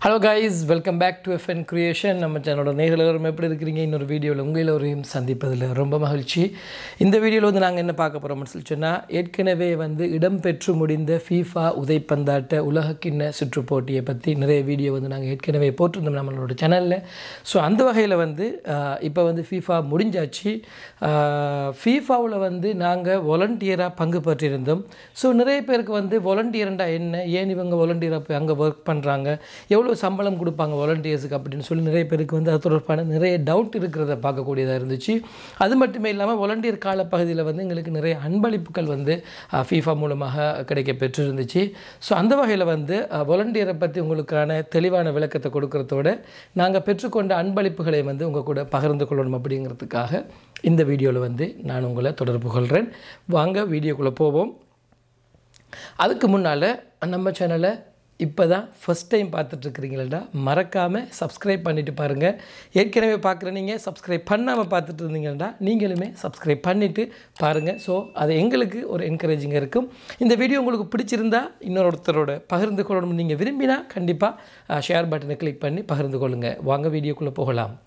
hello guys welcome back to FN creation நம்ம சேனலோட நேர்கள் எல்லாரும் எப்படி இருக்கிறீங்க இன்னொரு வீடியோவில் உங்கள் எல்லோரையும் சந்திப்பதில் ரொம்ப மகிழ்ச்சி இந்த வீடியோவில் வந்து நாங்கள் என்ன பார்க்க போகிறோம்னு சொல்லி சொன்னால் ஏற்கனவே வந்து இடம்பெற்று முடிந்த ஃபீஃபா உதைப்பந்தாட்ட உலகக்கிண்ண சுற்றுப் போட்டியை பற்றி நிறைய வீடியோ வந்து நாங்கள் ஏற்கனவே போட்டிருந்தோம் நம்மளோட சேனலில் ஸோ அந்த வகையில் வந்து இப்போ வந்து ஃபீஃபா முடிஞ்சாச்சு ஃபீஃபாவில் வந்து நாங்கள் வாலண்டியராக பங்கு பெற்றிருந்தோம் ஸோ நிறைய பேருக்கு வந்து வாலண்டியர்ண்டா என்ன ஏன் இவங்க வாலண்டியராக போய் அங்கே ஒர்க் பண்ணுறாங்க எவ்வளோ சம்பளம் கொடுப்பாங்க வாலண்டியர்ஸுக்கு அப்படின்னு சொல்லி நிறைய பேருக்கு வந்து அது தொடர்பான நிறைய டவுட் இருக்கிறத பார்க்கக்கூடியதாக இருந்துச்சு அது மட்டுமே இல்லாமல் வாலண்டியர் காலப்பகுதியில் வந்து எங்களுக்கு நிறைய அன்பளிப்புகள் வந்து ஃபீஃபா மூலமாக கிடைக்க பெற்றிருந்துச்சு ஸோ அந்த வகையில் வந்து வாலண்டியரை பற்றி உங்களுக்கான தெளிவான விளக்கத்தை கொடுக்கறதோட நாங்கள் பெற்றுக்கொண்ட அன்பளிப்புகளை வந்து உங்கள் கூட பகிர்ந்து கொள்ளணும் அப்படிங்கிறதுக்காக இந்த வீடியோவில் வந்து நான் உங்களை தொடர்பு கொள்கிறேன் வாங்க வீடியோக்குள்ளே போவோம் அதுக்கு முன்னால் நம்ம சேனலை இப்போ தான் ஃபஸ்ட் டைம் பார்த்துட்ருக்குறீங்களா மறக்காமல் சப்ஸ்கிரைப் பண்ணிவிட்டு பாருங்கள் ஏற்கனவே பார்க்குற நீங்கள் சப்ஸ்கிரைப் பண்ணாமல் பார்த்துட்டு இருந்தீங்கன்னா நீங்களுமே சப்ஸ்கிரைப் பண்ணிவிட்டு பாருங்கள் ஸோ அது எங்களுக்கு ஒரு என்கரேஜிங்காக இருக்கும் இந்த வீடியோ உங்களுக்கு பிடிச்சிருந்தா இன்னொருத்தரோட பகிர்ந்து கொள்ளணும் நீங்கள் விரும்பினா கண்டிப்பாக ஷேர் பட்டனை கிளிக் பண்ணி பகிர்ந்து கொள்ளுங்கள் வாங்க வீடியோக்குள்ளே போகலாம்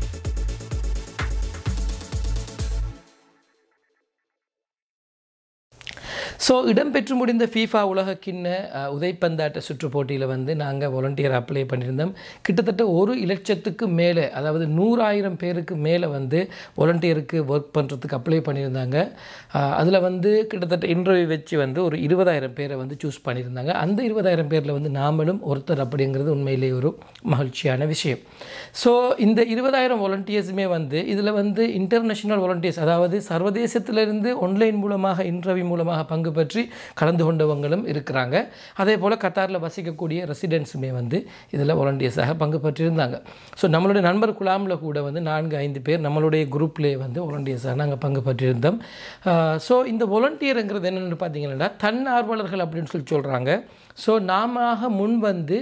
ஸோ இடம்பெற்று முடிந்த ஃபீஃபா உலகக்கிண்ண உதைப்பந்தாட்ட சுற்று போட்டியில் வந்து நாங்கள் வாலண்டியர் அப்ளை பண்ணியிருந்தோம் கிட்டத்தட்ட ஒரு இலட்சத்துக்கு மேலே அதாவது நூறாயிரம் பேருக்கு மேலே வந்து வாலண்டியருக்கு ஒர்க் பண்ணுறதுக்கு அப்ளை பண்ணியிருந்தாங்க அதில் வந்து கிட்டத்தட்ட இன்டர்வியூ வச்சு வந்து ஒரு இருபதாயிரம் பேரை வந்து சூஸ் பண்ணியிருந்தாங்க அந்த இருபதாயிரம் பேரில் வந்து நாமளும் ஒருத்தர் அப்படிங்கிறது உண்மையிலே ஒரு மகிழ்ச்சியான விஷயம் ஸோ இந்த இருபதாயிரம் வாலண்டியர்ஸுமே வந்து இதில் வந்து இன்டர்நேஷ்னல் வாலண்டியர்ஸ் அதாவது சர்வதேசத்திலிருந்து ஆன்லைன் மூலமாக இன்டர்வியூ மூலமாக பங்கு பற்றி கலந்து கொண்டவங்களும் இருக்கிறாங்க அதே போல் கத்தாரில் வசிக்கக்கூடிய ரெசிடென்ட்ஸுமே வந்து இதில் வாலண்டியர்ஸாக பங்கு பெற்றிருந்தாங்க ஸோ நம்மளுடைய நண்பர் குழாமில் கூட வந்து நான்கு ஐந்து பேர் நம்மளுடைய குரூப்லேயே வந்து வாலண்டியர்ஸாக நாங்கள் பங்கு பெற்றிருந்தோம் ஸோ இந்த வாலண்டியருங்கிறது என்னென்னு பார்த்தீங்கன்னா தன்னார்வலர்கள் அப்படின்னு சொல்லி சொல்கிறாங்க ஸோ நாம முன் வந்து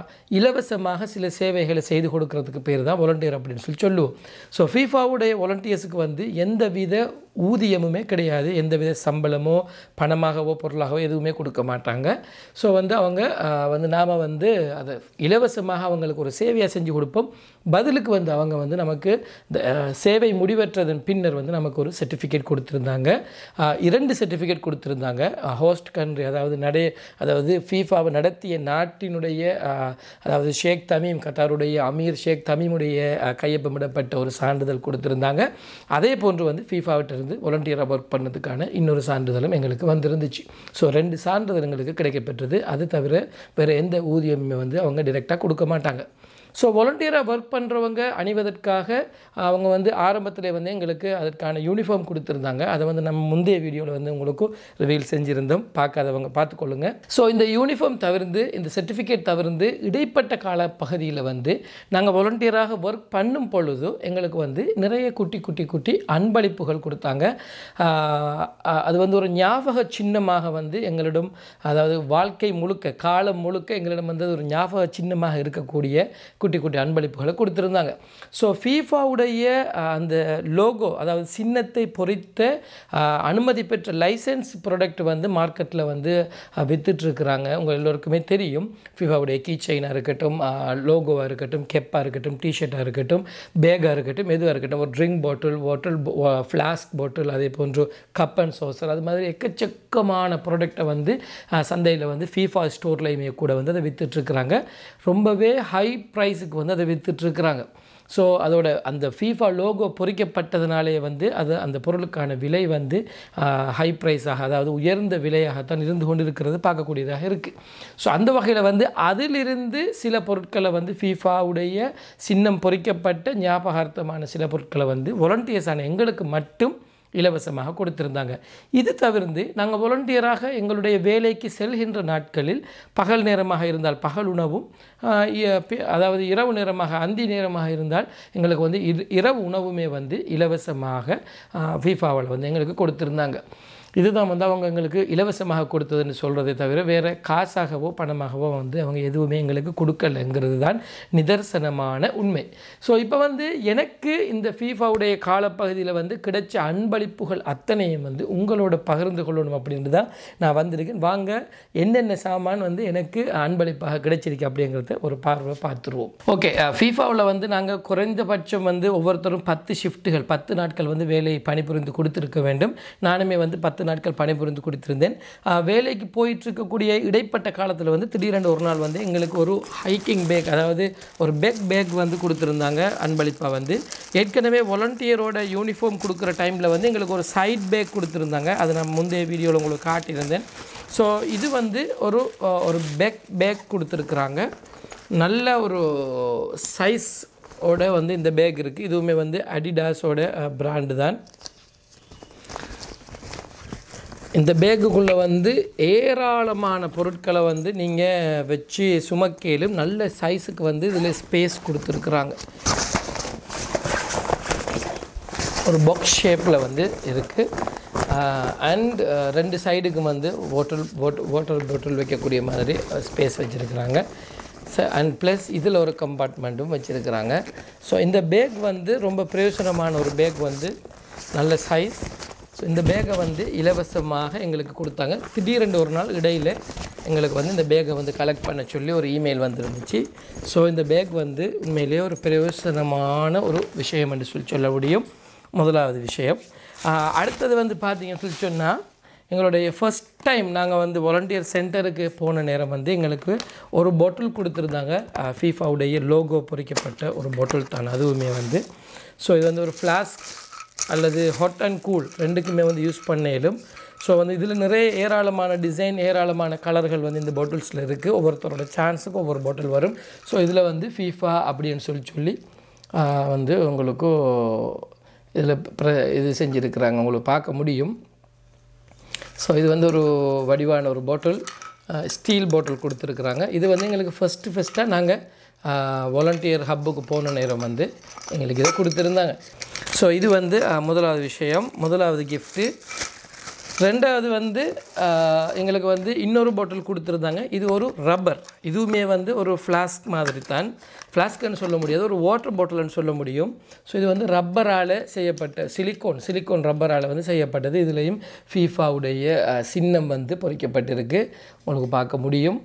இலவசமாக சில சேவைகளை செய்து கொடுக்கறதுக்கு பேர் தான் வாலண்டியர் அப்படின்னு சொல்லி சொல்லுவோம் ஸோ ஃபீஃபாவுடைய வாலண்டியர்ஸுக்கு வந்து எந்த வித ஊதியமுமே கிடையாது எந்த வித சம்பளமோ பணமாகவோ பொருளாகவோ எதுவுமே கொடுக்க மாட்டாங்க ஸோ வந்து அவங்க வந்து நாம் வந்து அதை இலவசமாக அவங்களுக்கு ஒரு சேவையாக செஞ்சு கொடுப்போம் பதிலுக்கு வந்து அவங்க வந்து நமக்கு இந்த சேவை முடிவற்றதன் பின்னர் வந்து நமக்கு ஒரு சர்டிஃபிகேட் கொடுத்துருந்தாங்க இரண்டு சர்டிஃபிகேட் கொடுத்துருந்தாங்க ஹோஸ்ட் கண்ட்ரி அதாவது நடை அதாவது ஃபீஃபாவை நடத்திய நாட்டினுடைய அதாவது ஷேக் தமீம் கத்தாருடைய அமீர் ஷேக் தமீமுடைய கையொப்பமிடப்பட்ட ஒரு சான்றிதழ் கொடுத்துருந்தாங்க அதே போன்று வந்து ஃபீஃபாவிட்ட இருந்து வாலண்டியராக ஒர்க் பண்ணதுக்கான இன்னொரு சான்றிதழும் எங்களுக்கு வந்துருந்துச்சு ஸோ ரெண்டு சான்றிதழ் எங்களுக்கு கிடைக்கப்பெற்றது அது தவிர வேறு எந்த ஊதியமுமே வந்து அவங்க டிரெக்டாக கொடுக்க மாட்டாங்க ஸோ வாலண்டியராக ஒர்க் பண்ணுறவங்க அணிவதற்காக அவங்க வந்து ஆரம்பத்தில் வந்து எங்களுக்கு அதற்கான யூனிஃபார்ம் கொடுத்துருந்தாங்க அதை வந்து நம்ம முந்தைய வீடியோவில் வந்து உங்களுக்கும் ரிவீல் செஞ்சுருந்தோம் பார்க்காதவங்க பார்த்துக்கொள்ளுங்க ஸோ இந்த யூனிஃபார்ம் தவிர்த்து இந்த சர்டிஃபிகேட் தவிர்த்து இடைப்பட்ட கால பகுதியில் வந்து நாங்கள் வாலண்டியராக ஒர்க் பண்ணும் பொழுது எங்களுக்கு வந்து நிறைய குட்டி குட்டி குட்டி அன்பளிப்புகள் கொடுத்தாங்க அது வந்து ஒரு ஞாபக சின்னமாக வந்து எங்களிடம் அதாவது வாழ்க்கை முழுக்க காலம் முழுக்க எங்களிடம் வந்து ஒரு ஞாபக சின்னமாக இருக்கக்கூடிய குட்டி குட்டி அன்பளிப்புகளை கொடுத்துருந்தாங்க ஸோ ஃபீஃபாவுடைய அந்த லோகோ அதாவது சின்னத்தை பொறித்த அனுமதி பெற்ற லைசன்ஸ் ப்ராடக்ட் வந்து மார்க்கெட்டில் வந்து விற்றுட்ருக்குறாங்க உங்கள் எல்லோருக்குமே தெரியும் ஃபீஃபாவுடைய கீ செயினாக இருக்கட்டும் லோகோவாக இருக்கட்டும் கெப்பாக இருக்கட்டும் டிஷர்ட்டாக இருக்கட்டும் பேக்காக இருக்கட்டும் எதுவாக இருக்கட்டும் ஒரு ட்ரிங்க் பாட்டில் பாட்டில் ஃப்ளாஸ்க் பாட்டில் அதே போன்று கப் அண்ட் சோசர் அது மாதிரி எக்கச்சக்கமான ப்ராடக்டை வந்து சந்தையில் வந்து ஃபீஃபா ஸ்டோர்லையுமே கூட வந்து அதை விற்றுட்ருக்குறாங்க ரொம்பவே ஹை ப்ரைஸுக்கு வந்து அதை விற்றுட்ருக்குறாங்க ஸோ அதோட அந்த ஃபீஃபா லோகோ பொறிக்கப்பட்டதுனாலே வந்து அது அந்த பொருளுக்கான விலை வந்து ஹை ப்ரைஸாக அதாவது உயர்ந்த விலையாகத்தான் இருந்து கொண்டு இருக்கிறது பார்க்கக்கூடியதாக இருக்குது ஸோ அந்த வகையில் வந்து அதிலிருந்து சில பொருட்களை வந்து ஃபீஃபாவுடைய சின்னம் பொறிக்கப்பட்ட ஞாபகார்த்தமான சில பொருட்களை வந்து வாலண்டியர்ஸான எங்களுக்கு மட்டும் இலவசமாக கொடுத்திருந்தாங்க இது தவிர்த்து நாங்கள் வாலண்டியராக எங்களுடைய வேலைக்கு செல்கின்ற நாட்களில் பகல் நேரமாக இருந்தால் பகல் உணவும் அதாவது இரவு நேரமாக அந்தி நேரமாக இருந்தால் எங்களுக்கு வந்து இரவு உணவுமே வந்து இலவசமாக ஃபீஃபாவில் வந்து எங்களுக்கு கொடுத்துருந்தாங்க இதுதான் வந்து அவங்க எங்களுக்கு இலவசமாக கொடுத்ததுன்னு சொல்கிறதே தவிர வேறு காசாகவோ பணமாகவோ வந்து அவங்க எதுவுமே எங்களுக்கு கொடுக்கலைங்கிறது தான் நிதர்சனமான உண்மை ஸோ இப்போ வந்து எனக்கு இந்த ஃபீஃபாவுடைய காலப்பகுதியில் வந்து கிடைச்ச அன்பளிப்புகள் அத்தனையும் வந்து உங்களோட பகிர்ந்து கொள்ளணும் அப்படின்ட்டு தான் நான் வந்திருக்கேன் வாங்க என்னென்ன சாமான் வந்து எனக்கு அன்பளிப்பாக கிடைச்சிருக்கு அப்படிங்கிறத ஒரு பார்வை பார்த்துருவோம் ஓகே ஃபீஃபாவில் வந்து நாங்கள் குறைந்தபட்சம் வந்து ஒவ்வொருத்தரும் பத்து ஷிஃப்ட்டுகள் பத்து நாட்கள் வந்து வேலையை பணிபுரிந்து கொடுத்துருக்க வேண்டும் நானுமே வந்து பத்து நாட்கள் பணிபுரிந்து கொடுத்திருந்தேன் ஆஹ் வேலைக்கு போயிட்டு இருக்கக்கூடிய இடைப்பட்ட காலத்தில் வந்து திடீரென்று ஒரு நாள் வந்து எங்களுக்கு ஒரு ஹைக்கிங் பேக் அதாவது ஒரு பேக் பேக் வந்து கொடுத்துருந்தாங்க அன்பளிப்பாக வந்து ஏற்கனவே வாலண்டியரோட யூனிஃபார்ம் கொடுக்குற டைமில் வந்து எங்களுக்கு ஒரு சைட் பேக் கொடுத்துருந்தாங்க அதை நான் முந்தைய வீடியோவில் உங்களுக்கு காட்டியிருந்தேன் ஸோ இது வந்து ஒரு ஆஹ் ஒரு பேக் பேக் கொடுத்துருக்குறாங்க நல்ல ஒரு சைஸ் ஓட வந்து இந்த பேக் இருக்குது இதுவுமே வந்து அடிடாஸோட பிராண்டு தான் இந்த பேக்குக்குள்ளே வந்து ஏராளமான பொருட்களை வந்து நீங்கள் வச்சு சுமக்கையிலும் நல்ல சைஸுக்கு வந்து இதில் ஸ்பேஸ் கொடுத்துருக்குறாங்க ஒரு பாக்ஸ் ஷேப்பில் வந்து இருக்குது அண்ட் ரெண்டு சைடுக்கு வந்து வாட்டர் வாட்டர் பாட்டில் வைக்கக்கூடிய மாதிரி ஸ்பேஸ் வச்சுருக்குறாங்க ச அண்ட் ப்ளஸ் இதில் ஒரு கம்பார்ட்மெண்ட்டும் வச்சுருக்குறாங்க ஸோ இந்த பேக் வந்து ரொம்ப பிரயோஜனமான ஒரு பேக் வந்து நல்ல சைஸ் ஸோ இந்த பேக்கை வந்து இலவசமாக எங்களுக்கு கொடுத்தாங்க திடீரென்று ஒரு நாள் இடையில் எங்களுக்கு வந்து இந்த பேக்கை வந்து கலெக்ட் பண்ண சொல்லி ஒரு இமெயில் வந்துருந்துச்சு ஸோ இந்த பேக் வந்து உண்மையிலேயே ஒரு பிரயோசனமான ஒரு விஷயம் என்று சொல்லி சொல்ல முடியும் முதலாவது விஷயம் ஆஹ் அடுத்தது வந்து பார்த்தீங்கன்னு சொல்லி சொன்னால் எங்களுடைய ஃபர்ஸ்ட் டைம் நாங்கள் வந்து வாலண்டியர் சென்டருக்கு போன நேரம் வந்து எங்களுக்கு ஒரு பாட்டில் கொடுத்துருந்தாங்க ஃபீஃபாவுடைய லோகோ பொறிக்கப்பட்ட ஒரு பாட்டில் தான் அதுவுமே வந்து ஸோ இது வந்து ஒரு ஃப்ளாஸ்க் அல்லது ஹாட் அண்ட் கூல் ரெண்டுக்குமே வந்து யூஸ் பண்ணேலும் ஸோ வந்து இதில் நிறைய ஏராளமான டிசைன் ஏராளமான கலர்கள் வந்து இந்த பாட்டில்ஸில் இருக்குது ஒவ்வொருத்தரோட சான்ஸுக்கும் ஒவ்வொரு பாட்டில் வரும் ஸோ இதில் வந்து ஃபீஃபா அப்படின்னு சொல்லி சொல்லி ஆஹ், வந்து உங்களுக்கு இதில் ப்ர இது செஞ்சுருக்கிறாங்க உங்களுக்கு பார்க்க முடியும் ஸோ இது வந்து ஒரு வடிவான ஒரு பாட்டில் ஸ்டீல் பாட்டில் கொடுத்துருக்குறாங்க இது வந்து எங்களுக்கு ஃபஸ்ட்டு ஃபஸ்ட்டாக நாங்கள் வாலண்டியர் ஹப்புக்கு போன நேரம் வந்து எங்களுக்கு இதை கொடுத்துருந்தாங்க ஸோ இது வந்து ஆஹ், முதலாவது விஷயம் முதலாவது கிஃப்ட்டு ரெண்டாவது வந்து ஆஹ், எங்களுக்கு வந்து இன்னொரு பாட்டில் கொடுத்துருந்தாங்க இது ஒரு ரப்பர் இதுவுமே வந்து ஒரு ஃப்ளாஸ்க் மாதிரி தான் ஃப்ளாஸ்க்குன்னு சொல்ல முடியாது ஒரு வாட்டர் பாட்டில்னு சொல்ல முடியும் ஸோ இது வந்து ரப்பரால் செய்யப்பட்ட சிலிக்கோன் சிலிக்கோன் ரப்பரால் வந்து செய்யப்பட்டது இதுலேயும் ஃபீஃபாவுடைய ஆஹ், சின்னம் வந்து பொறிக்கப்பட்டிருக்கு உங்களுக்கு பார்க்க முடியும்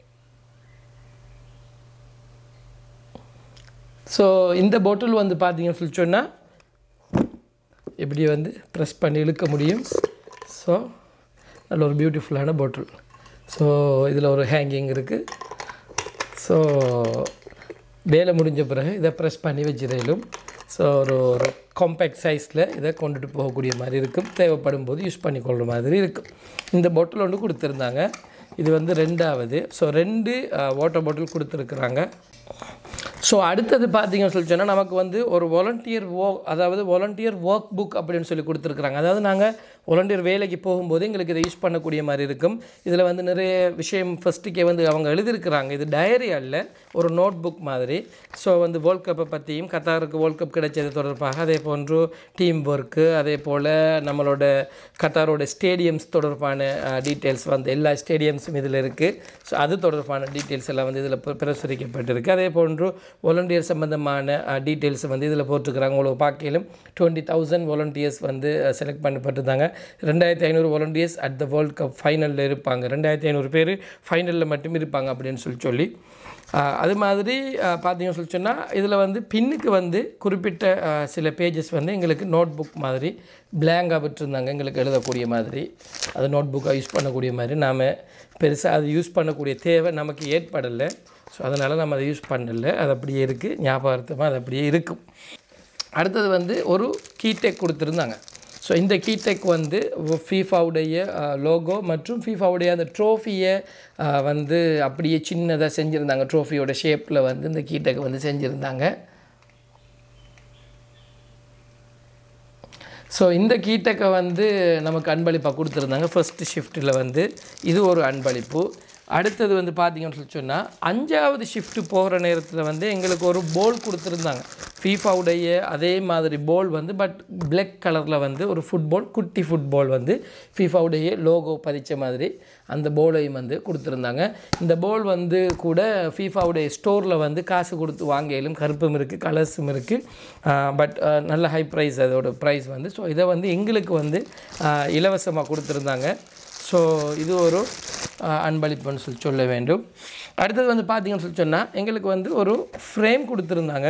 ஸோ இந்த பாட்டில் வந்து பார்த்தீங்கன்னு சொல்லி சொன்னால் இப்படி வந்து ப்ரெஸ் பண்ணி இழுக்க முடியும் ஸோ நல்ல ஒரு பியூட்டிஃபுல்லான பாட்டில் ஸோ இதில் ஒரு ஹேங்கிங் இருக்குது ஸோ வேலை முடிஞ்ச பிறகு இதை ப்ரெஸ் பண்ணி வச்சிடலும் ஸோ ஒரு ஒரு காம்பேக்ட் சைஸில் இதை கொண்டுட்டு போகக்கூடிய மாதிரி இருக்கும் தேவைப்படும் போது யூஸ் பண்ணிக்கொள்கிற மாதிரி இருக்கும் இந்த பாட்டில் ஒன்று கொடுத்துருந்தாங்க இது வந்து ரெண்டாவது ஸோ ரெண்டு வாட்டர் பாட்டில் கொடுத்துருக்குறாங்க ஸோ அடுத்தது பார்த்தீங்கன்னு சொல்லி சொன்னால் நமக்கு வந்து ஒரு வாலண்டியர் wo அதாவது வாலண்டியர் ஒர்க் புக் அப்படின்னு சொல்லி கொடுத்துருக்குறாங்க அதாவது நாங்கள் வாலண்டியர் வேலைக்கு போகும்போது எங்களுக்கு இதை யூஸ் பண்ணக்கூடிய மாதிரி இருக்கும் இதில் வந்து நிறைய விஷயம் ஃபஸ்ட்டுக்கே வந்து அவங்க எழுதியிருக்கிறாங்க இது டயரி அல்ல ஒரு நோட் புக் மாதிரி ஸோ வந்து வேர்ல்ட் கப்பை பற்றியும் கத்தாருக்கு வேர்ல்ட் கப் கிடைச்சது தொடர்பாக அதே போன்று டீம் ஒர்க்கு அதே போல் நம்மளோட கத்தாரோட ஸ்டேடியம்ஸ் தொடர்பான டீட்டெயில்ஸ் வந்து எல்லா ஸ்டேடியம்ஸும் இதில் இருக்குது ஸோ அது தொடர்பான டீட்டெயில்ஸ் எல்லாம் வந்து இதில் பிர- பிரசுரிக்கப்பட்டிருக்கு அதே போன்று வாலண்டியர் சம்பந்தமான டீட்டெயில்ஸ் வந்து இதில் போட்டிருக்கிறாங்க உங்களுக்கு பார்க்கலும் டுவெண்ட்டி தௌசண்ட் வாலண்டியர்ஸ் வந்து செலக்ட் பண்ணப்பட்டிருந்தாங்க ரெண்டாயிரத்தி ஐநூறு volunteers at the world cup ஃபைனலில் இருப்பாங்க ரெண்டாயிரத்தி ஐநூறு பேர் ஃபைனலில் மட்டும் இருப்பாங்க அப்படின்னு சொல்லி சொல்லி ஆஹ் அது மாதிரி ஆஹ் பார்த்தீங்கன்னு சொல்லி சொன்னால் இதில் வந்து பின்னுக்கு வந்து குறிப்பிட்ட ஆஹ் சில பேஜஸ் வந்து எங்களுக்கு நோட் புக் மாதிரி பிளாங்காக விட்டுருந்தாங்க எங்களுக்கு எழுதக்கூடிய மாதிரி அது நோட் புக்காக யூஸ் பண்ணக்கூடிய மாதிரி நாம் பெருசாக அது யூஸ் பண்ணக்கூடிய தேவை நமக்கு ஏற்படலை ஸோ அதனால் நம்ம அதை யூஸ் பண்ணல அது அப்படியே இருக்குது ஞாபகார்த்தமாக அது அப்படியே இருக்கும் அடுத்தது வந்து ஒரு கீடெக் கொடுத்துருந்தாங்க ஸோ இந்த கீடெக் வந்து ஃபீஃபாவுடைய லோகோ மற்றும் ஃபீஃபாவுடைய அந்த ட்ரோஃபியை வந்து அப்படியே சின்னதாக செஞ்சுருந்தாங்க ட்ரோஃபியோட ஷேப்பில் வந்து இந்த கீடெக் வந்து செஞ்சுருந்தாங்க ஸோ இந்த கீட்டக்கை வந்து நமக்கு அன்பளிப்பாக கொடுத்துருந்தாங்க ஃபர்ஸ்ட் ஷிஃப்ட்டில் வந்து இது ஒரு அன்பளிப்பு அடுத்தது வந்து பார்த்தீங்கன்னு சொல்லி சொன்னால் அஞ்சாவது ஷிஃப்ட் போகிற நேரத்தில் வந்து எங்களுக்கு ஒரு போல் கொடுத்துருந்தாங்க ஃபீஃபாவுடைய அதே மாதிரி போல் வந்து பட் பிளாக் கலரில் வந்து ஒரு ஃபுட்பால் குட்டி ஃபுட்பால் வந்து ஃபீஃபாவுடைய லோகோ பதிச்ச மாதிரி அந்த போலையும் வந்து கொடுத்துருந்தாங்க இந்த போல் வந்து கூட ஃபீஃபாவுடைய ஸ்டோரில் வந்து காசு கொடுத்து வாங்கிலும் கருப்பும் இருக்குது கலர்ஸும் இருக்குது பட் நல்ல ஹை ப்ரைஸ் அதோட ப்ரைஸ் வந்து ஸோ இதை வந்து எங்களுக்கு வந்து இலவசமாக கொடுத்துருந்தாங்க ஸோ இது ஒரு அஹ், அன்பளிப்புன்னு சொல்லி சொல்ல வேண்டும் அடுத்தது வந்து பார்த்தீங்கன்னு சொல்லி சொன்னால் எங்களுக்கு வந்து ஒரு ஃப்ரேம் கொடுத்துருந்தாங்க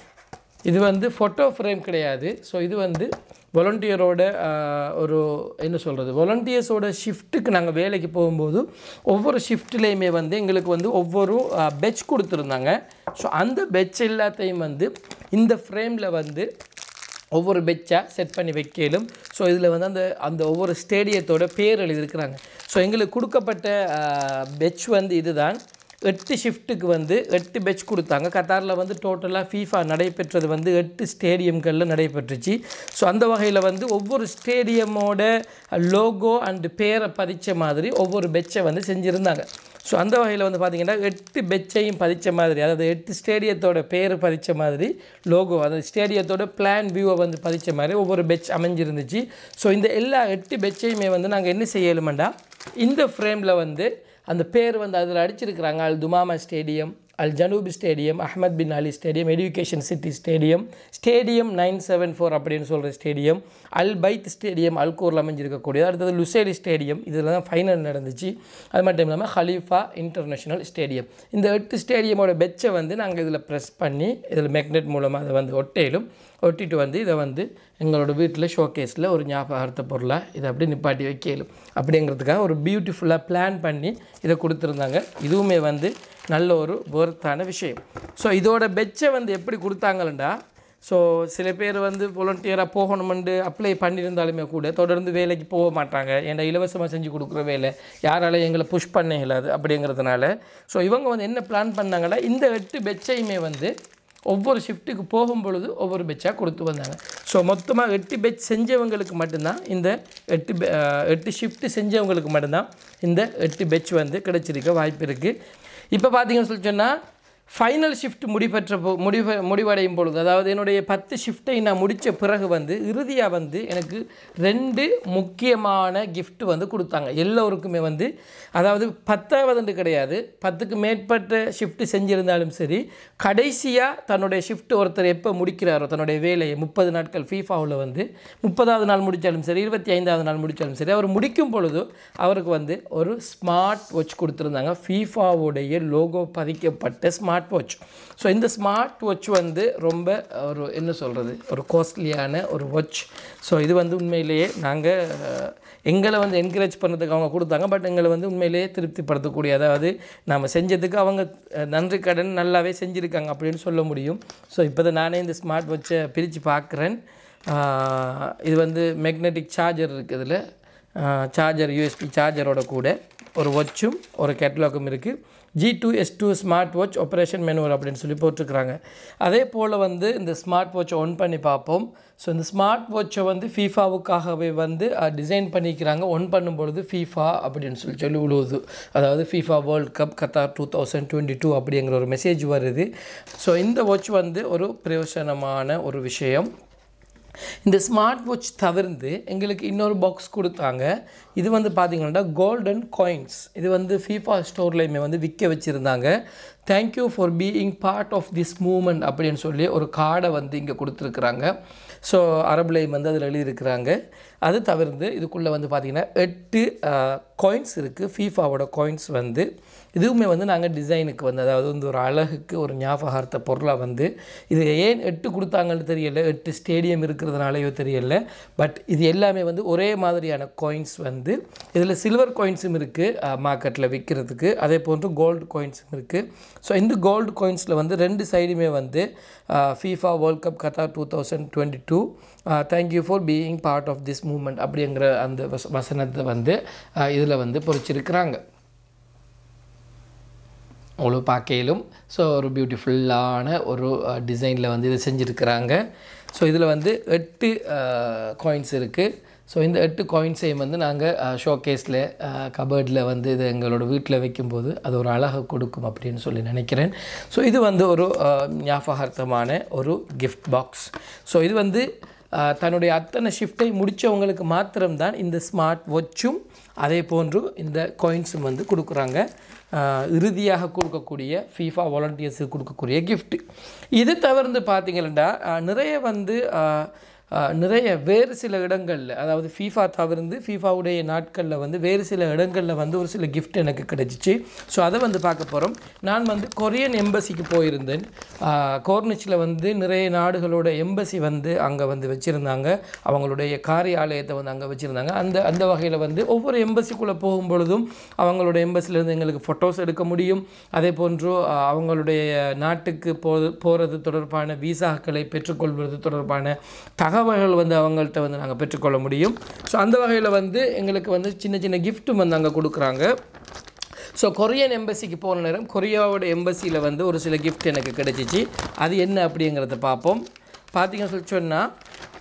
இது வந்து ஃபோட்டோ ஃப்ரேம் கிடையாது ஸோ இது வந்து வாலண்டியரோட ஒரு என்ன சொல்கிறது வாலண்டியர்ஸோட ஷிஃப்ட்டுக்கு நாங்கள் வேலைக்கு போகும்போது ஒவ்வொரு ஷிஃப்ட்லேயுமே வந்து எங்களுக்கு வந்து ஒவ்வொரு பெட்ச் கொடுத்துருந்தாங்க ஸோ அந்த பெட்ச் எல்லாத்தையும் வந்து இந்த ஃப்ரேமில் வந்து ஒவ்வொரு பெட்சாக செட் பண்ணி வைக்கலும் ஸோ இதில் வந்து அந்த அந்த ஒவ்வொரு ஸ்டேடியத்தோட பேர் எழுதியிருக்கிறாங்க ஸோ எங்களுக்கு கொடுக்கப்பட்ட பெட்ச் வந்து இதுதான் எட்டு ஷிஃப்ட்டுக்கு வந்து எட்டு பெட்ச் கொடுத்தாங்க கத்தாரில் வந்து டோட்டலாக ஃபீஃபா நடைபெற்றது வந்து எட்டு ஸ்டேடியம்களில் நடைபெற்றுச்சு ஸோ அந்த வகையில் வந்து ஒவ்வொரு ஸ்டேடியமோட லோகோ அண்டு பேரை பதிச்ச மாதிரி ஒவ்வொரு பெட்சை வந்து செஞ்சுருந்தாங்க ஸோ அந்த வகையில் வந்து பார்த்திங்கன்னா எட்டு பெட்சையும் பதிச்ச மாதிரி அதாவது எட்டு ஸ்டேடியத்தோட பேர் பதிச்ச மாதிரி லோகோ அதாவது ஸ்டேடியத்தோட பிளான் வியூவை வந்து பதிச்ச மாதிரி ஒவ்வொரு பெட்ச் அமைஞ்சிருந்துச்சு ஸோ இந்த எல்லா எட்டு பெட்சையுமே வந்து நாங்கள் என்ன செய்யலுமெண்டா இந்த ஃப்ரேமில் வந்து அந்த பேர் வந்து அதில் அடிச்சிருக்கிறாங்க Al Thumama stadium Al Janoub stadium Ahmad bin Ali stadium Education City stadium stadium nine seven four அப்படின்னு சொல்கிற ஸ்டேடியம் அல் பைத் ஸ்டேடியம் அல்கூரில் அமைஞ்சிருக்கக்கூடியது அடுத்தது லுசேலி ஸ்டேடியம் இதில் தான் ஃபைனல் நடந்துச்சு அது மட்டும் இல்லாமல் ஹலீஃபா இன்டர்நேஷனல் ஸ்டேடியம் இந்த எட்டு ஸ்டேடியமோட பெட்சை வந்து நாங்கள் இதில் ப்ரெஸ் பண்ணி இதில் மேக்னெட் மூலமாக அதை வந்து ஒட்டையிலும் ஒட்டிட்டு வந்து இதை வந்து எங்களோட வீட்டில் ஷோகேஸில் ஒரு ஞாபகார்த்த பொருளாக இதை அப்படியே நிப்பாட்டி வைக்கலும் அப்படிங்கிறதுக்காக ஒரு பியூட்டிஃபுல்லாக பிளான் பண்ணி இதை கொடுத்துருந்தாங்க இதுவுமே வந்து நல்ல ஒரு ஒர்த்தான விஷயம் ஸோ இதோட பெட்சை வந்து எப்படி கொடுத்தாங்களா ஸோ சில பேர் வந்து வாலண்டியராக போகணுமெண்டு அப்ளை பண்ணியிருந்தாலுமே கூட தொடர்ந்து வேலைக்கு போக மாட்டாங்க ஏன்னா இலவசமாக செஞ்சு கொடுக்குற வேலை யாராலையும் எங்களை புஷ் பண்ண இயலாது அப்படிங்கிறதுனால ஸோ இவங்க வந்து என்ன பிளான் பண்ணாங்கன்னா இந்த எட்டு பெட்சையுமே வந்து ஒவ்வொரு ஷிஃப்ட்டுக்கு போகும் பொழுது ஒவ்வொரு பெட்சாக கொடுத்து வந்தாங்க ஸோ மொத்தமாக எட்டு பெட்ச் செஞ்சவங்களுக்கு மட்டும்தான் இந்த எட்டு பெ- அஹ் எட்டு ஷிஃப்ட்டு செஞ்சவங்களுக்கு மட்டும்தான் இந்த எட்டு பெட்ச் வந்து கிடைச்சிருக்க வாய்ப்பு இருக்குது இப்போ பார்த்தீங்கன்னு சொல்லி சொன்னால் ஃபைனல் ஷிஃப்ட் முடிபெற்ற போ முடிவ முடிவடையும் பொழுது அதாவது என்னுடைய பத்து ஷிஃப்ட்டை நான் முடித்த பிறகு வந்து இறுதியாக வந்து எனக்கு ரெண்டு முக்கியமான gift வந்து கொடுத்தாங்க எல்லோருக்குமே வந்து அதாவது பத்தாவதுண்டு கிடையாது பத்துக்கு மேற்பட்ட ஷிஃப்ட் செஞ்சிருந்தாலும் சரி கடைசியாக தன்னுடைய ஷிஃப்ட் ஒருத்தர் எப்போ முடிக்கிறாரோ தன்னுடைய வேலையை முப்பது நாட்கள் ஃபீஃபாவில் வந்து முப்பதாவது நாள் முடித்தாலும் சரி இருபத்தி ஐந்தாவது நாள் முடித்தாலும் சரி அவர் முடிக்கும் பொழுது அவருக்கு வந்து ஒரு ஸ்மார்ட் வாட்ச் கொடுத்துருந்தாங்க ஃபீஃபாவுடைய லோகோ பதிக்கப்பட்ட ஸ்மார்ட் வாட்ச் ஸோ இந்த ஸ்மார்ட் வாட்ச் வந்து ரொம்ப ஒரு என்ன சொல்கிறது ஒரு காஸ்ட்லியான ஒரு வாட்ச் ஸோ இது வந்து உண்மையிலேயே நாங்கள் எங்களை வந்து என்கரேஜ் பண்ணுறதுக்கு அவங்க கொடுத்தாங்க பட் எங்களை வந்து உண்மையிலேயே திருப்திப்படுத்தக்கூடிய அதாவது நாம் செஞ்சதுக்கு அவங்க அஹ், நன்றி கடன் நல்லாவே செஞ்சுருக்காங்க அப்படின்னு சொல்ல முடியும் ஸோ இப்போ தான் நானே இந்த ஸ்மார்ட் வாட்சை பிரித்து பார்க்குறேன் இது வந்து மேக்னெட்டிக் சார்ஜர் இருக்குது இதில் சார்ஜர் யூஎஸ்பி சார்ஜரோட கூட ஒரு வாட்சும் ஒரு கேட்லாகும் இருக்குது G two S two smart watch operation manual அப்படின்னு சொல்லி போட்டிருக்கிறாங்க அதே போல் வந்து இந்த ஸ்மார்ட் வாட்சை ஆன் பண்ணி பார்ப்போம் ஸோ இந்த ஸ்மார்ட் வாட்சை வந்து ஃபீஃபாவுக்காகவே வந்து டிசைன் பண்ணிக்கிறாங்க ஒன் பண்ணும்பொழுது ஃபீஃபா அப்படின்னு சொல்லி சொல்லி விழுவுது அதாவது FIFA world cup Qatar two thousand twenty two அப்படிங்கிற ஒரு மெசேஜ் வருது ஸோ இந்த வாட்ச் வந்து ஒரு பிரயோசனமான ஒரு விஷயம் இந்த ஸ்மார்ட் வாட்ச் தவிர்த்து எங்களுக்கு இன்னொரு பாக்ஸ் கொடுத்தாங்க இது வந்து பார்த்தீங்கன்னா கோல்டன் காயின்ஸ் இது வந்து ஃபீஃபா ஸ்டோர்லேயுமே வந்து விற்க வச்சுருந்தாங்க thank you for being part of this moment அப்படின்னு சொல்லி ஒரு கார்டை வந்து இங்கே கொடுத்துருக்குறாங்க ஸோ அரபுலையும் வந்து அதில் எழுதியிருக்கிறாங்க அது தவிர்த்து இதுக்குள்ளே வந்து பார்த்திங்கன்னா எட்டு காயின்ஸ் இருக்குது ஃபீஃபாவோட காயின்ஸ் வந்து இதுவுமே வந்து நாங்கள் டிசைனுக்கு வந்து அதாவது வந்து ஒரு அழகுக்கு ஒரு ஞாபகார்த்த பொருளாக வந்து இது ஏன் எட்டு கொடுத்தாங்கன்னு தெரியல எட்டு ஸ்டேடியம் இருக்கிறதுனாலையோ தெரியல பட் இது எல்லாமே வந்து ஒரே மாதிரியான காயின்ஸ் வந்து இதில் சில்வர் காயின்ஸும் இருக்குது மார்க்கெட்டில் விற்கிறதுக்கு அதே போன்று கோல்டு காயின்ஸும் இருக்குது ஸோ இந்த கோல்டு காயின்ஸில் வந்து ரெண்டு சைடுமே வந்து FIFA world cup Qatar two thousand twenty two thank you for being part of this moment அப்படிங்கிற அந்த வச வசனத்தை வந்து இதில் வந்து பொறிச்சிருக்கிறாங்க அவ்வளோ பார்க்கையிலும் ஸோ ஒரு பியூட்டிஃபுல்லான ஒரு டிசைனில் வந்து இதை செஞ்சுருக்கிறாங்க ஸோ இதில் வந்து எட்டு காயின்ஸ் இருக்குது ஸோ இந்த எட்டு காயின்ஸையும் வந்து நாங்கள் ஷோகேஸில் கபர்டில் வந்து இது எங்களோட வீட்டில் வைக்கும்போது அது ஒரு அழகை கொடுக்கும் அப்படின்னு சொல்லி நினைக்கிறேன் ஸோ இது வந்து ஒரு அஹ், ஞாபகார்த்தமான ஒரு கிஃப்ட் பாக்ஸ் ஸோ இது வந்து அஹ், தன்னுடைய அத்தனை ஷிஃப்ட்டை முடித்தவங்களுக்கு மாத்திரம்தான் இந்த ஸ்மார்ட் வாட்சும் அதே போன்று இந்த காயின்ஸும் வந்து கொடுக்குறாங்க அஹ், இறுதியாக கொடுக்கக்கூடிய ஃபீஃபா வாலண்டியர்ஸுக்கு கொடுக்கக்கூடிய gift இது தவிர்த்து பார்த்தீங்கன்னா அஹ், நிறைய வந்து அஹ், அஹ், நிறைய வேறு சில இடங்களில் அதாவது ஃபீஃபா தவிர்த்து ஃபீஃபாவுடைய நாட்களில் வந்து வேறு சில இடங்களில் வந்து ஒரு சில gift எனக்கு கிடைச்சிச்சு ஸோ அதை வந்து பார்க்க போகிறோம் நான் வந்து கொரியன் எம்பசிக்கு போயிருந்தேன் கோர்னிச்சில் வந்து நிறைய நாடுகளோட எம்பசி வந்து அங்கே வந்து வச்சுருந்தாங்க அவங்களுடைய காரியாலயத்தை வந்து அங்கே வச்சுருந்தாங்க அந்த அந்த வகையில் வந்து ஒவ்வொரு எம்பசிக்குள்ளே போகும் பொழுதும் அவங்களோட எம்பசிலேருந்து எங்களுக்கு ஃபோட்டோஸ் எடுக்க முடியும் அதே போன்று அஹ், அவங்களுடைய நாட்டுக்கு போ போகிறது தொடர்பான விசாக்களை பெற்றுக்கொள்வது தொடர்பான தகவல்கள் வந்து அவங்கள்ட்ட வந்து நாங்கள் பெற்றுக்கொள்ள முடியும் ஸோ அந்த வகையில் வந்து எங்களுக்கு வந்து சின்ன சின்ன கிஃப்ட்டும் வந்து அங்கே கொடுக்குறாங்க ஸோ கொரியன் எம்பசிக்கு போன நேரம் கொரியாவோட எம்பசியில் வந்து ஒரு சில gift எனக்கு கிடைச்சிச்சு அது என்ன அப்படிங்கிறத பார்ப்போம் பார்த்தீங்கன்னு சொல்லி சொன்னால்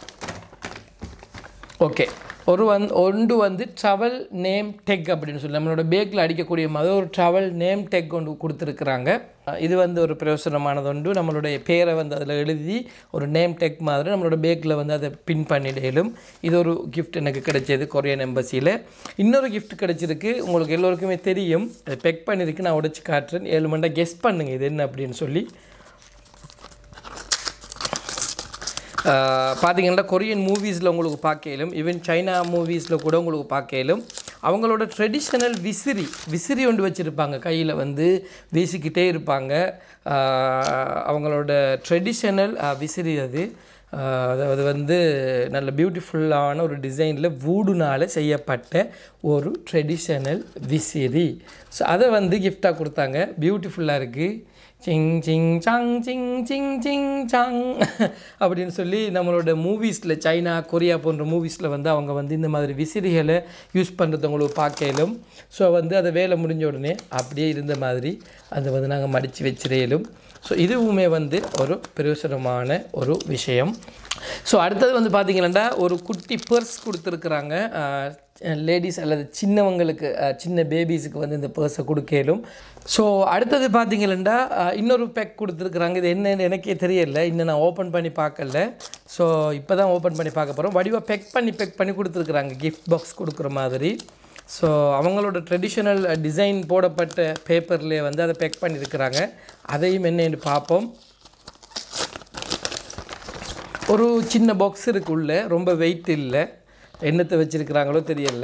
ஓகே ஒரு வந் ஒன்று வந்து ட்ராவல் நேம் டெக் அப்படின்னு சொல்லி நம்மளோட பேக்கில் அடிக்கக்கூடிய மாதிரி ஒரு ட்ராவல் நேம் டெக் ஒன்று கொடுத்துருக்குறாங்க அஹ் இது வந்து ஒரு பிரயோசனமானது ஒன்று நம்மளுடைய பேரை வந்து அதில் எழுதி ஒரு நேம் டெக் மாதிரி நம்மளோட பேக்கில் வந்து அதை பின் பண்ணிடலும் இது ஒரு கிஃப்ட் எனக்கு கிடைச்சது கொரியன் எம்பசியில் இன்னொரு gift கிடைச்சிருக்கு உங்களுக்கு எல்லோருக்குமே தெரியும் அதை பெக் பண்ணியிருக்கு நான் உடைச்சு காட்டுறேன் ஏழு மண்டா கெஸ் பண்ணுங்கள் இது என்ன அப்படின்னு சொல்லி ஆஹ் பார்த்தீங்கன்னா கொரியன் மூவிஸில் உங்களுக்கு பார்க்கலும் ஈவன் சைனா மூவிஸில் கூட உங்களுக்கு பார்க்கலும் அவங்களோட ட்ரெடிஷ்னல் விசிறி விசிறி ஒன்று வச்சுருப்பாங்க கையில் வந்து வீசிக்கிட்டே இருப்பாங்க ஆஹ் அவங்களோட ட்ரெடிஷ்னல் விசிறி அது ஆஹ் அதாவது வந்து நல்ல பியூட்டிஃபுல்லான ஒரு டிசைனில் வூடுனால் செய்யப்பட்ட ஒரு ட்ரெடிஷ்னல் விசிறி ஸோ அதை வந்து கிஃப்டாக கொடுத்தாங்க பியூட்டிஃபுல்லாக இருக்குது sing sing song sing sing sing song அப்படின்னு சொல்லி நம்மளோட மூவிஸில் சைனா கொரியா போன்ற மூவிஸில் வந்து அவங்க வந்து இந்த மாதிரி விசிறிகளை யூஸ் பண்ணுறது உங்களுக்கு பார்க்கலும் ஸோ வந்து அதை வேலை முடிஞ்ச உடனே அப்படியே இருந்த மாதிரி அதை வந்து நாங்கள் மடித்து வச்சிரையிலும் ஸோ இதுவுமே வந்து ஒரு பிரயோசனமான ஒரு விஷயம் ஸோ அடுத்தது வந்து பார்த்தீங்கன்னா ஒரு குட்டி பர்ஸ் கொடுத்துருக்குறாங்க லேடிஸ் அல்லது சின்னவங்களுக்கு அஹ், சின்ன பேபிஸுக்கு வந்து இந்த பர்ஸை கொடுக்கலும் ஸோ அடுத்தது பார்த்தீங்கன்னா இன்னொரு பேக் கொடுத்துருக்குறாங்க இது என்னன்னு எனக்கே தெரியல இன்னும் நான் ஓப்பன் பண்ணி பார்க்கல ஸோ இப்போ தான் ஓப்பன் பண்ணி பார்க்க போகிறோம் வடிவாக பெக் பண்ணி பெக் பண்ணி கொடுத்துருக்குறாங்க கிஃப்ட் பாக்ஸ் கொடுக்குற மாதிரி ஸோ அவங்களோட ட்ரெடிஷ்னல் டிசைன் போடப்பட்ட பேப்பர்லேயே வந்து அதை பெக் பண்ணியிருக்கிறாங்க அதையும் என்னன்னு பார்ப்போம் ஒரு சின்ன பாக்ஸ் இருக்கு உள்ள ரொம்ப வெயிட் இல்லை என்னத்தை வச்சுருக்கிறாங்களோ தெரியல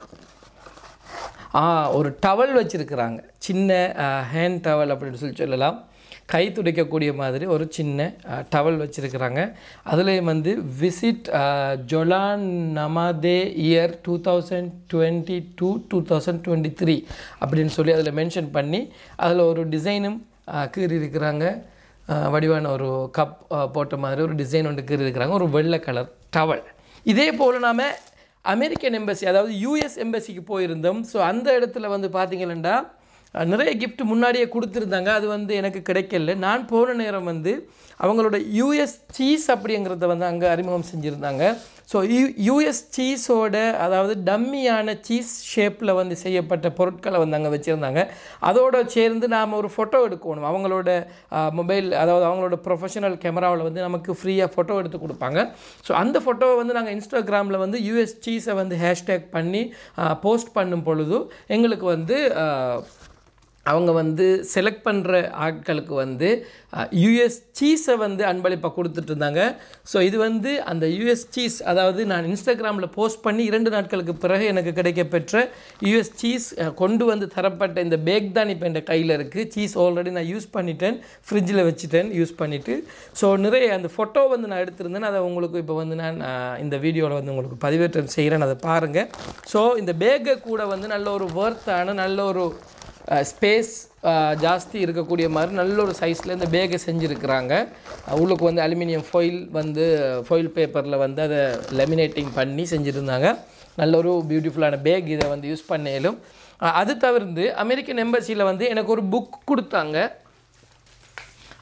ஆ ஒரு டவல் வச்சுருக்கிறாங்க சின்ன ஹேண்ட் டவல் அப்படின்னு சொல்லி சொல்லலாம் கை துடைக்கக்கூடிய மாதிரி ஒரு சின்ன டவல் வச்சுருக்கிறாங்க அதுலேயும் வந்து விசிட் ஜொலான் நமாதே year two thousand twenty two two thousand twenty three அப்படின்னு சொல்லி அதில் மென்ஷன் பண்ணி அதில் ஒரு டிசைனும் கீறி இருக்கிறாங்க அஹ் வடிவான ஒரு கப் அஹ் போட்ட மாதிரி ஒரு டிசைன் ஒன்று கீறி இருக்கிறாங்க ஒரு வெள்ளை கலர் டவல் இதே போல் நாம் அமெரிக்கன் எம்பசி அதாவது யூஎஸ் எம்பசிக்கு போயிருந்தோம் ஸோ அந்த இடத்துல வந்து பார்த்தீங்கன்னா அஹ் நிறைய gift முன்னாடியே கொடுத்துருந்தாங்க அது வந்து எனக்கு கிடைக்கல நான் போன நேரம் வந்து அவங்களோட யூஎஸ் சீஸ் அப்படிங்கிறத வந்து அங்கே அறிமுகம் செஞ்சுருந்தாங்க ஸோ யூ யூஎஸ் சீஸோட அதாவது டம்மியான சீஸ் ஷேப்பில் வந்து செய்யப்பட்ட பொருட்களை வந்து அங்கே வச்சுருந்தாங்க அதோட சேர்ந்து நாம் ஒரு ஃபோட்டோ எடுக்கணும் அவங்களோட மொபைல் அதாவது அவங்களோட ப்ரொஃபஷனல் கேமராவில் வந்து நமக்கு ஃப்ரீயாக ஃபோட்டோ எடுத்து கொடுப்பாங்க ஸோ அந்த ஃபோட்டோவை வந்து நாங்கள் இன்ஸ்டாகிராமில் வந்து யூஎஸ் சீஸை வந்து ஹேஷ்டேக் பண்ணி போஸ்ட் பண்ணும் பொழுது எங்களுக்கு வந்து ஆஹ், அவங்க வந்து செலக்ட் பண்ணுற ஆட்களுக்கு வந்து யூஎஸ் சீஸை வந்து அன்பளிப்பாக கொடுத்துட்டு இருந்தாங்க ஸோ இது வந்து அந்த யூஎஸ் சீஸ் அதாவது நான் இன்ஸ்டாகிராமில் போஸ்ட் பண்ணி இரண்டு நாட்களுக்கு பிறகு எனக்கு கிடைக்கப்பெற்ற யூஎஸ் சீஸ் கொண்டு வந்து தரப்பட்ட இந்த பேக் தான் இப்போ என் கையில் இருக்குது சீஸ் ஆல்ரெடி நான் யூஸ் பண்ணிட்டேன் ஃப்ரிட்ஜில் வச்சுட்டேன் யூஸ் பண்ணிவிட்டு ஸோ நிறைய அந்த ஃபோட்டோ வந்து நான் எடுத்திருந்தேன் அதை உங்களுக்கு இப்போ வந்து நான் அஹ், இந்த வீடியோவில் வந்து உங்களுக்கு பதிவேற்றம் செய்கிறேன் அதை பாருங்கள் ஸோ இந்த பேக்கை கூட வந்து நல்ல ஒரு ஒர்த்தான நல்ல ஒரு ஸ்பேஸ் ஜாஸ்தி இருக்கக்கூடிய மாதிரி நல்ல ஒரு சைஸில் இந்த பேக்கை செஞ்சுருக்கிறாங்க உள்ளுக்கு வந்து அலுமினியம் ஃபாயில் வந்து ஃபாயில் பேப்பரில் வந்து அதை லெமினேட்டிங் பண்ணி செஞ்சுருந்தாங்க நல்ல ஒரு பியூட்டிஃபுல்லான பேக் இதை வந்து யூஸ் பண்ணேலும் அஹ் அது தவிர்த்து அமெரிக்கன் எம்பசியில் வந்து எனக்கு ஒரு புக் கொடுத்தாங்க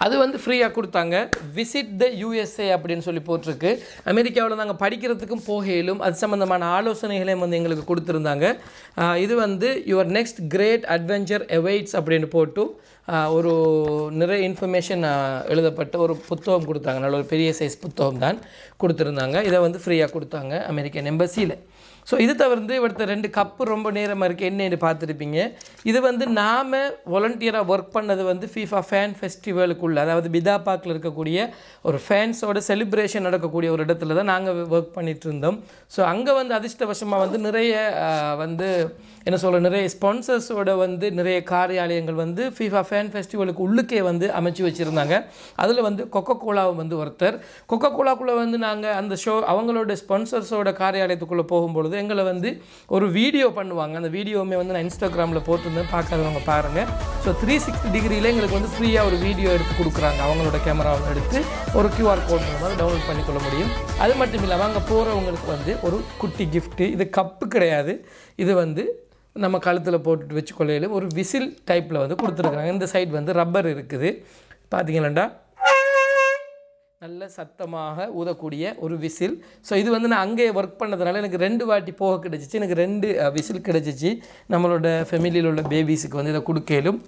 அது வந்து ஃப்ரீயாக கொடுத்தாங்க விசிட் த யூஎஸ்ஏ அப்படின்னு சொல்லி போட்டிருக்கு அமெரிக்காவில் நாங்கள் படிக்கிறதுக்கும் போகையிலும் அது சம்மந்தமான ஆலோசனைகளையும் வந்து எங்களுக்கு கொடுத்துருந்தாங்க ஆஹ் இது வந்து your next great adventure awaits அப்படின்னு போட்டு ஆஹ் ஒரு நிறைய இன்ஃபர்மேஷன் எழுதப்பட்ட ஒரு புத்தகம் கொடுத்தாங்க நல்ல ஒரு பெரிய சைஸ் புத்தகம் தான் கொடுத்துருந்தாங்க இதை வந்து ஃப்ரீயாக கொடுத்தாங்க அமெரிக்கன் எம்பசியில் ஸோ இது தவிர்த்து இவர்த்த ரெண்டு கப்பு ரொம்ப நேரமாக இருக்குது என்னன்னு பார்த்துருப்பீங்க இது வந்து நாம் வாலண்டியராக ஒர்க் பண்ணது வந்து ஃபீஃபா ஃபேன் ஃபெஸ்டிவலுக்குள்ள அதாவது பிதா பார்க்கில் இருக்கக்கூடிய ஒரு ஃபேன்ஸோட செலிப்ரேஷன் நடக்கக்கூடிய ஒரு இடத்துல தான் நாங்கள் ஒர்க் பண்ணிட்டு இருந்தோம் ஸோ அங்கே வந்து அதிர்ஷ்டவசமாக வந்து நிறைய ஆஹ், வந்து என்ன சொல்ல நிறைய ஸ்பான்சர்ஸோட வந்து நிறைய காரியாலயங்கள் வந்து ஃபீஃபா ஃபேன் ஃபெஸ்டிவலுக்கு உள்ளுக்கே வந்து அமைச்சு வச்சுருந்தாங்க அதில் வந்து கொக்கோ கோலாவும் வந்து ஒருத்தர் கொக்கோ கோலாக்குள்ளே வந்து நாங்கள் அந்த ஷோ அவங்களோட ஸ்பான்சர்ஸோட காரியாலயத்துக்குள்ளே போகும்பொழுது எங்களை வந்து ஒரு வீடியோ பண்ணுவாங்க அந்த வீடியோவுமே வந்து நான் இன்ஸ்டாகிராமில் போட்டிருந்தேன் பார்க்காதவங்க பாருங்கள் ஸோ த்ரீ சிக்ஸ்டி டிகிரியில் எங்களுக்கு வந்து ஃப்ரீயாக ஒரு வீடியோ எடுத்து கொடுக்குறாங்க அவங்களோட கேமராவில் எடுத்து ஒரு QR கோட் மூலமாக டவுன்லோட் பண்ணிக்கொள்ள முடியும் அது மட்டும் இல்லாமல் அங்கே போகிறவங்களுக்கு வந்து ஒரு குட்டி கிஃப்ட்டு இது கப்பு கிடையாது இது வந்து நம்ம கழுத்தில் போட்டுட்டு வச்சுக்கொள்ளையில ஒரு விசில் டைப்பில் வந்து கொடுத்துருக்குறாங்க இந்த சைடு வந்து ரப்பர் இருக்குது பார்த்தீங்களாண்டா நல்ல சத்தமாக ஊதக்கூடிய ஒரு விசில் ஸோ இது வந்து நான் அங்கே ஒர்க் பண்ணதுனால எனக்கு ரெண்டு வாட்டி போக கிடச்சிச்சு எனக்கு ரெண்டு விசில் கிடச்சிச்சு நம்மளோட ஃபெமிலியில் உள்ள பேபிஸுக்கு வந்து இதை கொடுக்கலும்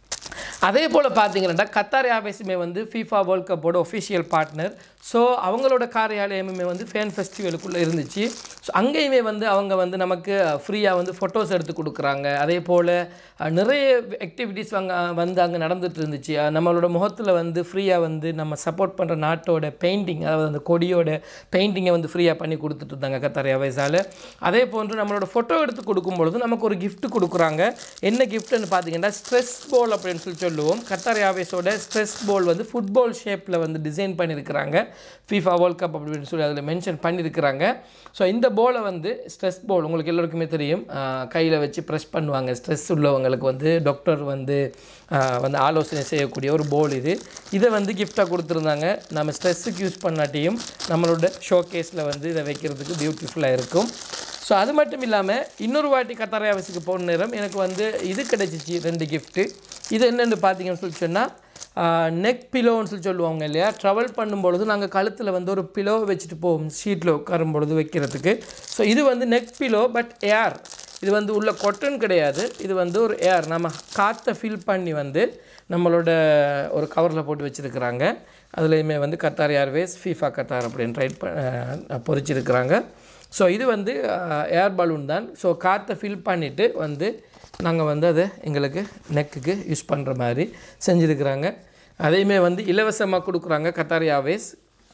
அதே போல் பார்த்தீங்கன்னா கத்தார் ஏர்வேஸுமே வந்து ஃபீஃபா வேர்ல்ட் கப்போட ஒஃபிஷியல் பார்ட்னர் ஸோ அவங்களோட காரியாலயமுமே வந்து ஃபேன் ஃபெஸ்டிவலுக்குள்ளே இருந்துச்சு ஸோ அங்கேயுமே வந்து அவங்க வந்து நமக்கு ஃப்ரீயாக வந்து ஃபோட்டோஸ் எடுத்து கொடுக்குறாங்க அதே போல் அஹ், நிறைய ஆக்டிவிட்டீஸ் அங்கே வந்து அங்கே நடந்துட்டு இருந்துச்சு அஹ், நம்மளோட முகத்தில் வந்து ஃப்ரீயாக வந்து நம்ம சப்போர்ட் பண்ணுற நாட்டோட பெயிண்டிங் அதாவது அந்த கொடியோட பெயிண்டிங்கை வந்து ஃப்ரீயாக பண்ணி கொடுத்துட்டு இருந்தாங்க கத்தார் ஏர்வேஸால் அதே போன்று நம்மளோட ஃபோட்டோ எடுத்து கொடுக்கும் பொழுது நமக்கு ஒரு gift கொடுக்குறாங்க என்ன கிஃப்ட்னு பார்த்தீங்கன்னா ஸ்ட்ரெஸ் பால் அப்படின்னு சொல்லி சொல்லுவோம் கத்தார் ஏர்வேஸோட ஸ்ட்ரெஸ் பால் வந்து ஃபுட்பால் ஷேப்பில் வந்து டிசைன் பண்ணியிருக்கிறாங்க ஃபீஃபா வேர்ல்ட் கப் அப்படின்னு சொல்லி அதில் மென்ஷன் பண்ணியிருக்கிறாங்க ஸோ இந்த போலை வந்து ஸ்ட்ரெஸ் பால் உங்களுக்கு எல்லாருக்குமே தெரியும் கையில் வச்சு ப்ரெஸ் பண்ணுவாங்க ஸ்ட்ரெஸ் உள்ளவங்களுக்கு வந்து டாக்டர் வந்து ஆஹ், வந்து ஆலோசனை செய்யக்கூடிய ஒரு போல் இது இதை வந்து கிஃப்டாக கொடுத்துருந்தாங்க நம்ம ஸ்ட்ரெஸ்ஸுக்கு யூஸ் பண்ணாட்டியும் நம்மளோட ஷோ கேஸில் வந்து இதை வைக்கிறதுக்கு பியூட்டிஃபுல்லாக இருக்கும் ஸோ அது மட்டும் இல்லாமல் இன்னொரு வாட்டி கத்தார் ஏர்வேஸுக்கு போன நேரம் எனக்கு வந்து இது கிடைச்சிச்சு ரெண்டு கிஃப்ட்டு இது என்னென்னு பார்த்தீங்கன்னு சொல்லி சொன்னால் நெக் பிலோன்னு சொல்லி சொல்லுவாங்க இல்லையா ட்ராவல் பண்ணும்பொழுது நாங்கள் கழுத்தில் வந்து ஒரு பிலோ வச்சுட்டு போவோம் ஷீட்டில் உட்காரும் பொழுது வைக்கிறதுக்கு ஸோ இது வந்து நெக் பிலோ பட் ஏர் இது வந்து உள்ள கொட்டன் கிடையாது இது வந்து ஒரு ஏர் நம்ம காற்றை ஃபில் பண்ணி வந்து நம்மளோட ஒரு கவரில் போட்டு வச்சுருக்கிறாங்க அதுலேயுமே வந்து கத்தார் ஏர்வேஸ் ஃபீஃபா கத்தார் அப்படின்னு ரைட் பொறிச்சிருக்கிறாங்க ஸோ இது வந்து ஏர் பலூன் தான் ஸோ காற்றை ஃபில் பண்ணிவிட்டு வந்து நாங்கள் வந்து அதை எங்களுக்கு நெக்குக்கு யூஸ் பண்ணுற மாதிரி செஞ்சுருக்கிறாங்க அதையுமே வந்து இலவசமாக கொடுக்குறாங்க கத்தார் ஏர்வேஸ்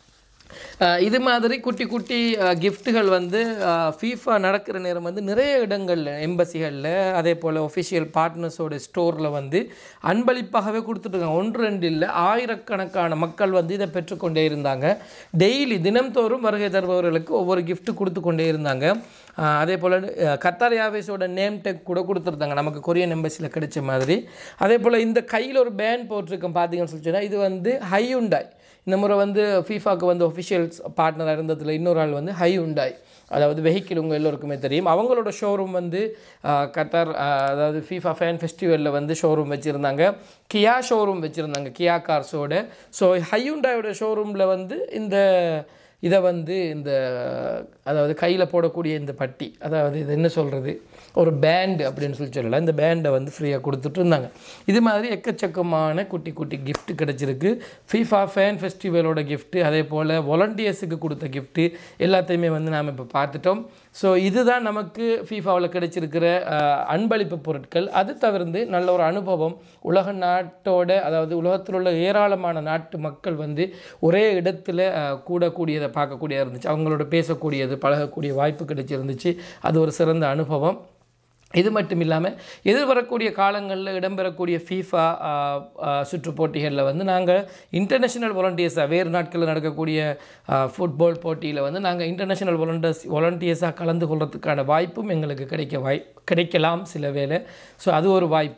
அஹ் இது மாதிரி குட்டி குட்டி கிஃப்ட்டுகள் வந்து ஃபீஃபா நடக்கிற நேரம் வந்து நிறைய இடங்களில் எம்பசிகளில் அதே போல் ஒஃபிஷியல் பார்ட்னர்ஸோட ஸ்டோரில் வந்து அன்பளிப்பாகவே கொடுத்துட்ருக்காங்க ஒன்று ரெண்டு இல்லை ஆயிரக்கணக்கான மக்கள் வந்து இதை பெற்றுக்கொண்டே இருந்தாங்க டெய்லி தினம்தோறும் வருகை தருபவர்களுக்கு ஒவ்வொரு gift கொடுத்து கொண்டே இருந்தாங்க அஹ் அதே போல் கத்தார் ஏர்வேஸோட நேம் டெக் கூட கொடுத்துருந்தாங்க நமக்கு கொரியன் எம்பசியில் கிடைச்ச மாதிரி அதே போல் இந்த கையில் ஒரு பேண்ட் போட்டிருக்கோம் பார்த்தீங்கன்னு சொல்லி சொன்னா, இது வந்து ஹையுண்டாய் இந்த முறை வந்து ஃபீஃபாக்கு வந்து ஒஃபிஷியல்ஸ் பார்ட்னராக இருந்ததில் இன்னொரு ஆள் வந்து ஹை உண்டாய் அதாவது வெஹிக்கிள் உங்கள் எல்லோருக்குமே தெரியும் அவங்களோட ஷோரூம் வந்து ஆஹ், கத்தார் ஆஹ், அதாவது ஃபீஃபா ஃபேன் ஃபெஸ்டிவலில் வந்து ஷோரூம் வச்சுருந்தாங்க கியா ஷோரூம் வச்சுருந்தாங்க கியா கார்ஸோட ஸோ ஹையுண்டாயோட ஷோரூமில் வந்து இந்த இதை வந்து இந்த அதாவது கையில் போடக்கூடிய இந்த பட்டி அதாவது இது என்ன சொல்கிறது ஒரு பேண்டு அப்படின்னு சொல்லி சொல்லலாம் இந்த பேண்டை வந்து ஃப்ரீயாக கொடுத்துட்டு இருந்தாங்க இது மாதிரி எக்கச்சக்கமான குட்டி குட்டி gift கிடச்சிருக்கு ஃபீஃபா ஃபேன் ஃபெஸ்டிவலோட gift அதே போல் வாலண்டியர்ஸுக்கு கொடுத்த gift எல்லாத்தையுமே வந்து நாம் இப்போ பார்த்துட்டோம் ஸோ இதுதான் நமக்கு ஃபீஃபாவில் கிடைச்சிருக்கிற அஹ், அன்பளிப்பு பொருட்கள் அது தவிர்த்து நல்ல ஒரு அனுபவம் உலக நாட்டோட அதாவது உலகத்தில் உள்ள ஏராளமான நாட்டு மக்கள் வந்து ஒரே இடத்துல அஹ், கூடக்கூடியதை பார்க்கக்கூடியதாக இருந்துச்சு அவங்களோட பேசக்கூடியது பழகக்கூடிய வாய்ப்பு கிடைச்சிருந்துச்சு அது ஒரு சிறந்த அனுபவம் இது மட்டும் இல்லாமல் எதிர்வரக்கூடிய காலங்களில் இடம்பெறக்கூடிய ஃபீஃபா சுற்று போட்டிகளில் வந்து நாங்கள் இன்டர்நேஷ்னல் வாலண்டியர்ஸாக வேறு நாட்களில் நடக்கக்கூடிய ஃபுட்பால் போட்டியில் வந்து நாங்கள் இன்டர்நேஷ்னல் வாலண்டியர்ஸ் வாலண்டியர்ஸாக கலந்து கொள்றதுக்கான வாய்ப்பும் எங்களுக்கு கிடைக்க வாய் கிடைக்கலாம் சில வேளை ஸோ அது ஒரு வாய்ப்பு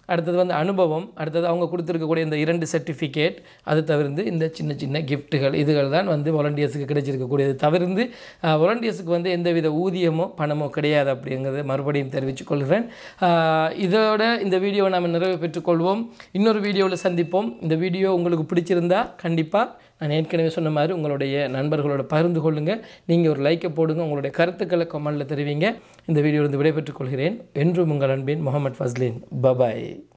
அடுத்தது வந்து அனுபவம் அடுத்தது அவங்க கொடுத்துருக்கக்கூடிய இந்த இரண்டு சர்டிஃபிகேட் அது தவிர்த்து இந்த சின்ன சின்ன கிஃப்ட்டுகள் இதுகள் தான் வந்து வாலண்டியர்ஸுக்கு கிடைச்சிருக்கக்கூடியது தவிர்த்து வாலண்டியர்ஸுக்கு வந்து எந்தவித ஊதியமோ பணமோ கிடையாது அப்படிங்கிறத மறுபடியும் தெரிவித்துக் கொள்கிறேன் ஆஹ் இதோட இந்த வீடியோவை நாம் நிறைவு பெற்றுக்கொள்வோம் இன்னொரு வீடியோவில் சந்திப்போம் இந்த வீடியோ உங்களுக்கு பிடிச்சிருந்தா கண்டிப்பாக நான் ஏற்கனவே சொன்ன மாதிரி உங்களுடைய நண்பர்களோட பகிர்ந்து கொள்ளுங்கள் நீங்கள் ஒரு லைக்கை போடுங்க உங்களுடைய கருத்துக்களை கமெண்டில் தெரிவிங்க இந்த வீடியோவிலிருந்து விடைபெற்றுக் கொள்கிறேன் என்றும் உங்கள் அன்பின் முகமது ஃபஸ்லின் பபாய்